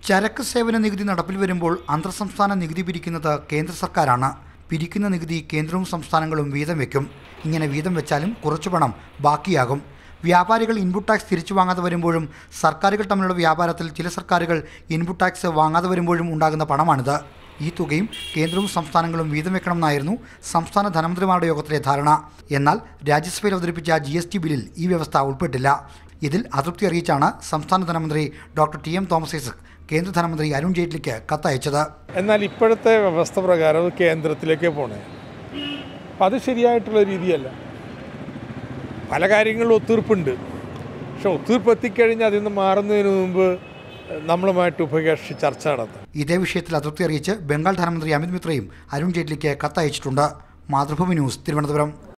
ചരക്ക് സേവന നികുതി നടപ്പിൽ വരുമ്പോൾ അന്തർ സംസ്ഥാന നികുതി പിരിക്കുന്നത് കേന്ദ്ര സർക്കാരാണ് പിരിക്കുന്ന നികുതി കേന്ദ്രവും സംസ്ഥാനങ്ങളും വീതം വെക്കും ഇങ്ങനെ വീതം വെച്ചാലും കുറച്ചു പണം ബാക്കിയാകും വ്യാപാരികൾ ഇൻപുട്ട് ടാക്സ് തിരിച്ചു വാങ്ങാതെ വരുമ്പോഴും സർക്കാരുകൾ തമ്മിലുള്ള വ്യാപാരത്തിൽ ചില സർക്കാരുകൾ ഇൻപുട്ട് ടാക്സ് വാങ്ങാതെ വരുമ്പോഴും ഉണ്ടാകുന്ന പണമാണിത് ഈ തുകയും കേന്ദ്രവും സംസ്ഥാനങ്ങളും വീതം വെക്കണമെന്നായിരുന്നു സംസ്ഥാന ധനമന്ത്രിമാരുടെ യോഗത്തിലെ ധാരണ എന്നാൽ രാജ്യസഭയിൽ അവതരിപ്പിച്ച ജി എസ് ടി ബില്ലിൽ ഈ വ്യവസ്ഥ ഉൾപ്പെട്ടില്ല ഇതിൽ അതൃപ്തി അറിയിച്ചാണ് സംസ്ഥാന ധനമന്ത്രി doctor T M Thomas Isaac കേന്ദ്ര ധനമന്ത്രി അരുൺ ജെയ്റ്റ്ലിക്ക് കത്തയച്ചത് എന്നാൽ ഇപ്പോഴത്തെ വ്യവസ്ഥ പ്രകാരം അത് കേന്ദ്രത്തിലേക്ക് പോണേ അപ്പം അത് ശരിയായിട്ടുള്ള രീതിയല്ല പല കാര്യങ്ങളിലും ഒത്തീർപ്പുണ്ട് പക്ഷെ ഒത്തീർപ്പ് എത്തിക്കഴിഞ്ഞാൽ അതിൽ നിന്ന് മാറുന്നതിന് മുമ്പ് നമ്മളുമായിട്ട് ഉഭയകക്ഷി ചർച്ച നടത്താം ഇതേ വിഷയത്തിൽ അതൃപ്തി അറിയിച്ച് ബംഗാൾ ധനമന്ത്രി അമിത് മിത്രയും അരുൺ ജെയ്റ്റ്ലിക്ക് കത്തയച്ചിട്ടുണ്ട് മാതൃഭൂമി ന്യൂസ് തിരുവനന്തപുരം